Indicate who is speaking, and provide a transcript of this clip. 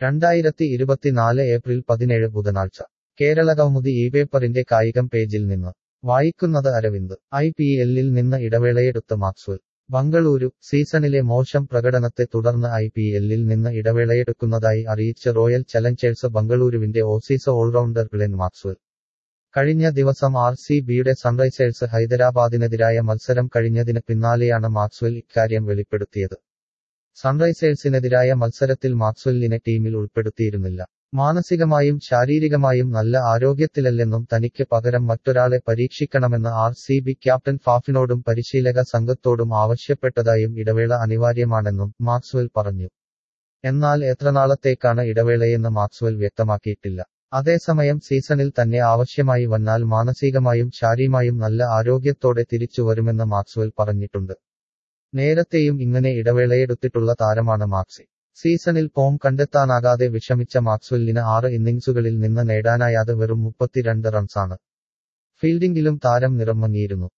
Speaker 1: രണ്ടായിരത്തി ഇരുപത്തിനാല് ഏപ്രിൽ പതിനേഴ് ബുധനാഴ്ച കേരളകൗമുദി ഈ പേപ്പറിന്റെ കായികം പേജിൽ നിന്ന് വായിക്കുന്നത് അരവിന്ദ് ഐ പി എല്ലിൽ നിന്ന് ഇടവേളയെടുത്ത മാക്സ്വൽ ബംഗളൂരു സീസണിലെ മോശം പ്രകടനത്തെ തുടർന്ന് ഐ പി എല്ലിൽ നിന്ന് ഇടവേളയെടുക്കുന്നതായി അറിയിച്ച റോയൽ ചലഞ്ചേഴ്സ് ബംഗളൂരുവിന്റെ ഓസീസ് ഓൾറൗണ്ടർ ഗ്ലെൻ മാക്സ്വൽ കഴിഞ്ഞ ദിവസം ആർ സി ബിയുടെ സൺറൈസേഴ്സ് ഹൈദരാബാദിനെതിരായ മത്സരം കഴിഞ്ഞതിന് പിന്നാലെയാണ് മാക്സ്വൽ ഇക്കാര്യം വെളിപ്പെടുത്തിയത് സൺറൈസേഴ്സിനെതിരായ മത്സരത്തിൽ മാക്സ്വെല്ലിനെ ടീമിൽ ഉൾപ്പെടുത്തിയിരുന്നില്ല മാനസികമായും ശാരീരികമായും നല്ല ആരോഗ്യത്തിലല്ലെന്നും തനിക്ക് പകരം മറ്റൊരാളെ പരീക്ഷിക്കണമെന്ന് ആർ സി ബി ക്യാപ്റ്റൻ ഫാഫിനോടും പരിശീലക സംഘത്തോടും ആവശ്യപ്പെട്ടതായും ഇടവേള അനിവാര്യമാണെന്നും മാക്സ്വെൽ പറഞ്ഞു എന്നാൽ എത്രനാളത്തേക്കാണ് ഇടവേളയെന്ന് മാക്സ്വെൽ വ്യക്തമാക്കിയിട്ടില്ല അതേസമയം സീസണിൽ തന്നെ ആവശ്യമായി വന്നാൽ മാനസികമായും ശാരീരികമായും നല്ല ആരോഗ്യത്തോടെ തിരിച്ചു വരുമെന്ന് മാക്സ്വെൽ പറഞ്ഞിട്ടുണ്ട് നേരത്തെയും ഇങ്ങനെ ഇടവേളയെടുത്തിട്ടുള്ള താരമാണ് മാക്സി സീസണിൽ ഫോം കണ്ടെത്താനാകാതെ വിഷമിച്ച മാക്സ്വെല്ലിന് ആറ് ഇന്നിംഗ്സുകളിൽ നിന്ന് നേടാനായത് വെറും മുപ്പത്തിരണ്ട് റൺസാണ് ഫീൽഡിംഗിലും താരം നിറം മങ്ങിയിരുന്നു